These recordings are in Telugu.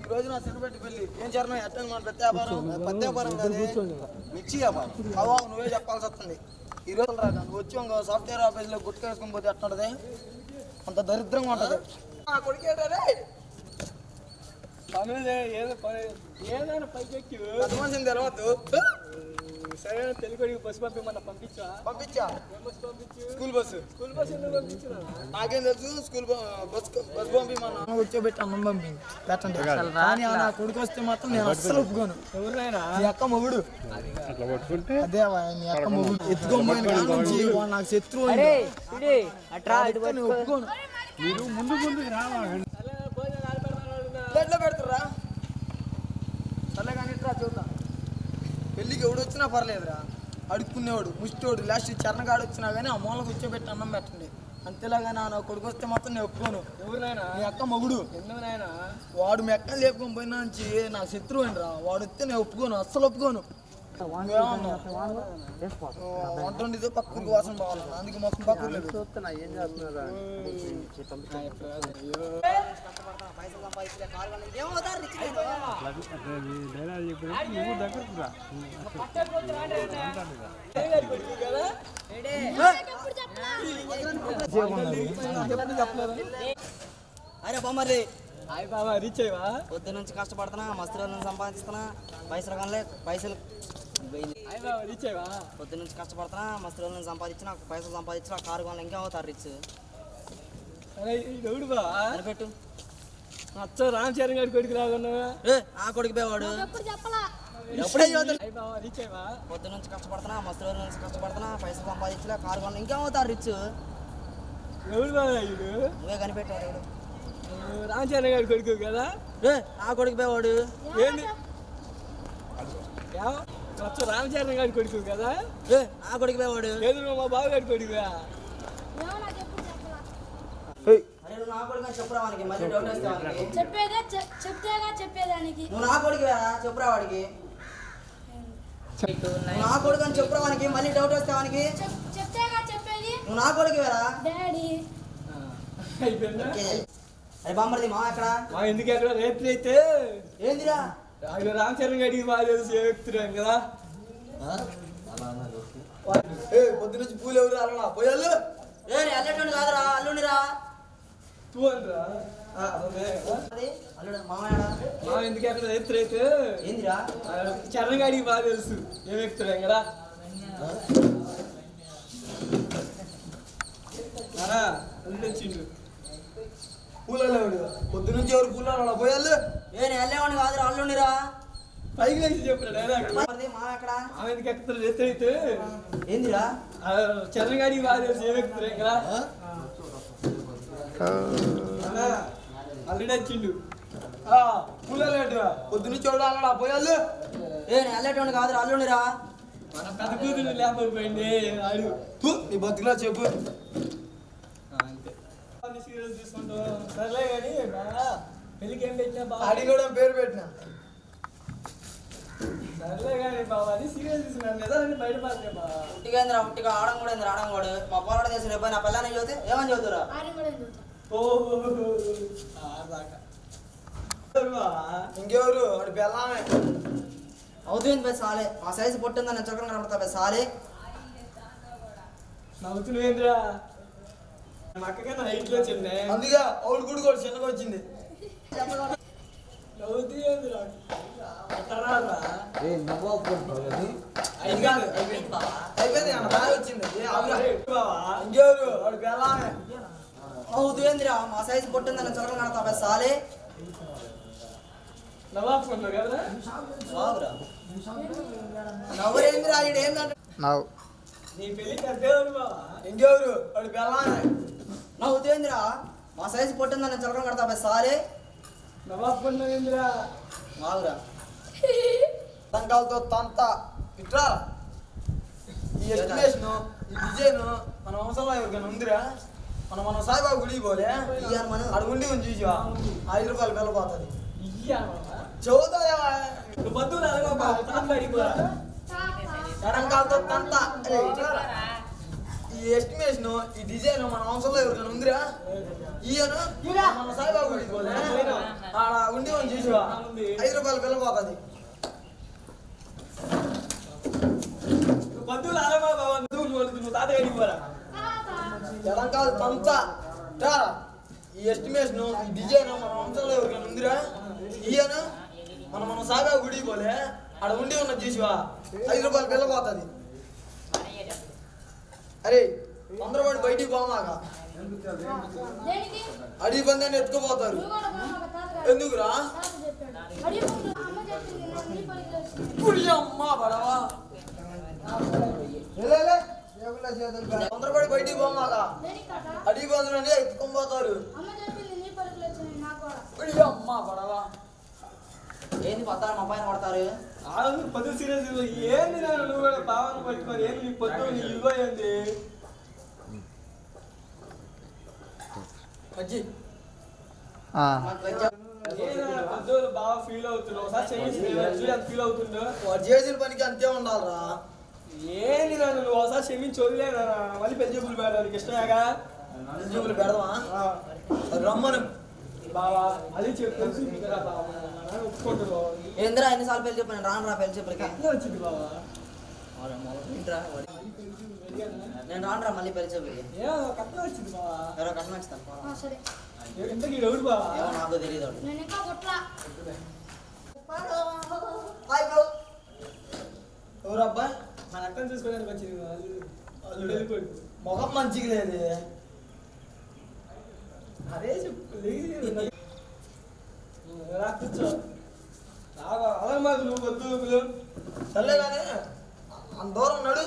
రోజు నా చిన్నపెట్టి పెళ్ళి ఏం చరణం ఎట్టని మన పెద్ద వ్యాపారం పెద్ద వ్యాపారం కాదే మిర్చి వ్యాపారం అవ్వ నువ్వే చెప్పాల్సి వస్తుంది ఈ రోజు రా నువ్వు వచ్చి ఇంకో సాఫ్ట్వేర్ ఆఫీస్లో గుట్టుకేసుకొని పోతే ఎట్టుంటది అంత దరిద్రంగా ఉంటది ఆ కొడుకేటారే పనులే ఏదో పని ఏదైనా పైకెక్కి పెద్ద మనిషిని తెలవద్దు సరే తెలుగుడికి బస్సు పంపిమన్నా పంపించా పంపించా ఏం బస్సు పంపించు స్కూల్ బస్సు స్కూల్ బస్సు ఎందుకు పంపించిన నాకేం తెలుసు స్కూల్ బ- బస్ బస్ పంపి మా నాన్న కూర్చోబెట్టి అన్నం పంపి పెట్టండి కానీ ఆ నా కొడుకు వస్తే మాత్రం నేను అస్సలు ఒప్పుకోను ఎవరినైనా నీ అక్క మొగుడు అదే వా, నీ అక్క మొగుడు ఎత్తుకోబోయిన కాడ నుంచి వాడు నాకు శత్రువు అయింది. వాడు ఎత్తుకొని నేను ఒప్పుకోను ప్లేట్లో పెడతారా సర్లే కానీ ఇట్రా చూద్దాం పెళ్ళికి ఎవడు వచ్చినా పర్లేదురా అడుక్కునేవాడు ముష్టోడు లాస్ట్ చరణగాడు వచ్చినా కానీ ఆ మూల కూర్చోబెట్టి అన్నం పెట్టండి అంతేలాగా నా కొడుకు వస్తే మాత్రం నేను ఒప్పుకోను ఎవరినైనా నీ అక్క మొగుడు ఎందుకునైనా వాడు మెక్క లేపుకొని పోయినా నుంచి నా శత్రువు అండి రా వాడు వస్తే నేను ఒప్పుకోను అస్సలు ఒప్పుకోను నువ్వేమన్నావు? వంట వండితే పక్కకు వాసన పోవాలి అందుకే మొత్తం పక్కకు లేదు అరే బొమ్మరి హాయ్ బాబా రీచ్ అయ్యవా పొద్దు నుంచి కష్టపడుతున్నా మస్తు రోజులు సంపాదిస్తున్నా పైసలు కనలే పైసలు హాయ్ బాబా రీచ్ అయ్యవా పొద్దు నుంచి కష్టపడుతున్నా మస్తు రోజులు సంపాదించిన పైసలు సంపాదించిన కారు కొనలే ఇంకా అవుతారు రిచ్ సరే ఇది ఎవడు బావా అనిపెట్టు అచ్చ రామ్ చరణ్ గారి కొడుకు లాగున్నావా ఏ ఆ కొడుకు పోయేవాడు ఎప్పుడు చెప్పలా ఎప్పుడే చదువుతాడు హాయ్ బాబా రీచ్ అయ్యవా పొద్దు నుంచి కష్టపడుతున్నా మస్తు రోజుల నుంచి కష్టపడుతున్నా పైసలు సంపాదించలే కారు కొనలే ఇంకా అవుతారు రిచ్ ఎవడు బాబా వీడు నువ్వే కనిపెట్టాడు ఎవడు? నువ్వు రామ్ చరణ్ గారి కొడుకు కదా ఏ ఆ కొడుకు పోయేవాడు ఏంది ఏమో? అచ్చ రామ్ చరణ్ గారి కొడుకు కదా ఏ ఆ కొడుకు పోయేవాడు లేదు నువ్వు మా బావ గారి కొడుకువా ఏమో నాకు ఎప్పుడు చెప్పలా అరే నువ్వు నా కొడుకు అని చెప్పురా వానికి మళ్ళీ డౌట్ వస్తే వానికి చెప్పేదే చెప్- చెప్తేగా చెప్పేదానికి నువ్వు నా కొడుకు చెప్పురా వాడికి నువ్వు నా కొడుకు అని చెప్పురా వానికి మళ్ళీ డౌట్ వస్తే వానికి చెప్- చెప్తేగా చెప్పేది నువ్వు నా కొడుకు వేరా డాడీ అయిపోయిందా అరే బామ్మర్ది మా ఎక్కడ మా ఎందుకు ఎక్కడ రేపు అయితే ఏందిరా ఆయన రామ్ చరణ్ గారికి బాగా తెలుసు ఏ వ్యక్తురాం కదా ఏ పొద్దు నుంచి పూలు ఎవరు అలా పోయాలు ఏ నీ అల్లెటోని కాదురా అల్లునిరా టూ అనరా అదే అది అల్లుడు మామయ్యడా మా ఎందుకు ఎక్కడ రేపు అయితే ఏందిరా చరణ్ గారికి బాగా తెలుసు ఏ వ్యక్తురాం కదా నానా అందులో వచ్చిండు పూలలో ఎవడు పొద్దు నుంచి ఎవరు పూలు అలా పోయాలు ఏ నీ అల్లేవాడిని కాదురా అల్లునిరా పైకి లేచి చెప్పాడు డైలాగ్ బామ్మర్ది మా ఎక్కడ ఆమె ఎందుకు ఎక్కడ రేపు అయితే ఏందిరా చరణ్ గారికి బాగా తెలుసు ఏ వ్యక్తురాం కదా నానా అల్లుడు వచ్చిండు పూలలో ఏంటిరా? పొద్దు నుంచి ఎవడు అలా పోయాలు ఏ నీ అల్లేటోని కాదురా అల్లునిరా మన పెద్ద కూతురు లేకపోయింది ఆడు తూ, నీ బతుకులా చెప్పు అంతే అన్ని సీరియల్స్ చూసుకుంటాం సర్లే కానీ బాగా పెళ్ళికి ఏం పెట్టినా బాగా ఆడి కూడా పేరు పెట్టిన సర్లే కానీ బాబా అని సీరియల్ చూసిన లేదా అని బయట పాత్రే బాబా ఉట్టిగా ఏందిరా ఉట్టిగా ఆడం కూడా ఏందిరా ఆడం కూడా మా పోరాడు చేసిన రేపు నా పిల్లని చదివితే ఏమని చదువుతురా ఆడి కూడా చదువుతా ఓ దాకా బాబా ఇంకెవరు వాడి పెళ్ళామే అవుతుంది బే సాలే మా సైజు పొట్టిందని నేను చక్కగా కనబడతా బే సాలే నవ్వుతున్నావేంద్రా మా అక్కకన్నా హైట్ లో చిన్న అందుకే అవుడు గుడి కూడా చిన్నగా వచ్చింది నవ్వుతుందిరా ఎట్టరారా అది కాదు, అయిపోయింది అయిపోయింది అన్న బాగా వచ్చింది ఏ, ఆగురా. బాబా ఇంకెవరు వాడి పెళ్ళామే అవుతుందిరా మా సైజు పొట్టిందని నేను చక్కగా కనబడతా బే సాలే నవాబ్ కదా బాగురా నవ్వరేందిరా ఈడు ఏందంటే నీ పెళ్ళి పెద్దవాడు బాబా ఇంకెవరు వాడి పెళ్ళామే నవ్వుతుందిరా మా సైజు పొట్టిందని నేను చక్కగా కడతా బే సాలే నవాబ్ ఏంద్రా బాగురా దంకాలతో తంత ఇట్రా ఈ ఎక్స్ప్రెషన్ ఈ డిజైన్ మన అవసరం ఎవరికైనా ఉందిరా మనం మన సాయిబాబు గుడికి పోలే ఇయ్యాలి మనం. అక్కడ ఉండి ఉంది చూసివా ఐదు రూపాయలు వెళ్ళిపోతుంది ఇయ్యా బాబా చదువుతాయా నువ్వు బంధువులు అడగా బాబా తాత అడిగిపోరా ఎడంకాలతో తంత ఏయ్, ఇట్రారా. ఈ ఎస్టిమేషన్ ఈ డిజైన్ మన అవసరంలో ఎవరికైనా ఉందిరా ఈయన మన సాయిబాబు గుడికి పోలే ఆడ ఉండి మనం చూసివా ఉంది. ఐదు రూపాయలు బిల్ల పోతుంది పొద్దులు ఆరమా బాబా నువ్వు నువ్వు నువ్వు తాత గడికి పోరా ఎడం కాదు పంచ తారా ఈ ఎస్టిమేషన్ ఈ డిజైన్ మన వంశంలో ఎవరికైనా ఉందిరా ఈయన మనం మనం సాగా గుడికి పోలే ఆడ ఉండి ఉన్న చూసివా ఐదు రూపాయలు బిల్ల పోతుంది అరే తొందరపడి బయటికి పోమాక దేనికి అడిగి పందాన్ని ఎత్తుకుపోతారు నువ్వు కూడా బాగా తాత ఎందుకురా తాత చెప్పాడు అడిగి అమ్మ చెప్పింది నేను నీ పనికి వచ్చిన గుడి అమ్మ పడవా తొందరపడి బయటికి పోమాక దేనికి తాత అడిగి పందులని ఎత్తుకొని పోతారు అమ్మ చెప్పింది నీ పనికి వచ్చిన నాకు కూడా గుడి అమ్మ పడవా ఏంది పద్దాలు మా పైన పడతారు ఆరు పొద్దు సీరియస్ ఏంది నాన్న నువ్వు కూడా భావన పట్టుకొని ఏంది నీ పొద్దు నీ ఇగో ఏంది అజ్జి మాకు వచ్చా- ఏంది నాన్న పొద్దులు బాగా ఫీల్ అవుతున్నావు ఒకసారి చేసి చూడు ఎంత ఫీల్ అవుతుందో వాడు చేసిన పనికి అంతే ఉండాలిరా ఏంది నాన్న నువ్వు ఒకసారి క్షమించి వదిలేనా మళ్ళీ పెద్ద చెప్పులు పెట్టడానికి ఇష్టమేగా జూబులు పెడదామా ఆ, అది రమ్మను బావా అది చెప్పు కదా బావా నాన్న ఒప్పుకుంటారు బావా. ఏందిరా ఎన్నిసార్లు పెళ్లి చెప్పాను రాను రా పెళ్లి చెప్పలకి ఎట్లా వచ్చింది బావా ఏంట్రా నేను రాను రా మళ్ళీ పెళ్లి చెప్పలకి ఏ కట్నం వచ్చింది బావా ఎవరో కట్నం ఇస్తాను ఆ, సరే ఎంతకి ఎవడు బావా ఏమో నాకు తెలియదు నేను ఇంకా కొట్లా హాయ్ బ్రో ఎవరు అబ్బాయి మన అక్కని చూసుకోవడానికి వచ్చింది వాళ్ళు వాళ్ళు వెళ్ళిపోయాడు ముఖం మంచిగా లేదు అదే చెప్పు లేదు రా కూర్చో రావా అలా మాకు నువ్వు వద్దు నువ్వు సర్లే కానీ అంత దూరం నడు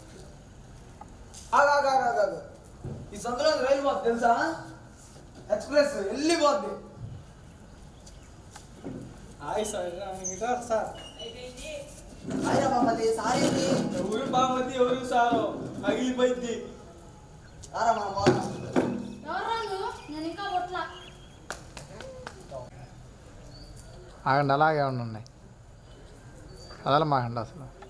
ఆగు, ఆగు, ఆగు, ఆగు, ఆగు. ఈ సందులో రైలు పోతుంది తెలుసా ఎక్స్ప్రెస్ వెళ్ళిపోద్ది హాయ్ సార్ ఇంకా సార్ హాయ్రా బామ్మది సారీ ఎవరు బాగుంది ఎవరు సారు పగిలిపోయింది రారా మనం పోదాం ఎవరా నువ్వు నేను ఇంకా కొట్లా ఆగండి అలాగే ఉన్నాయి కదలమాకండి అసలు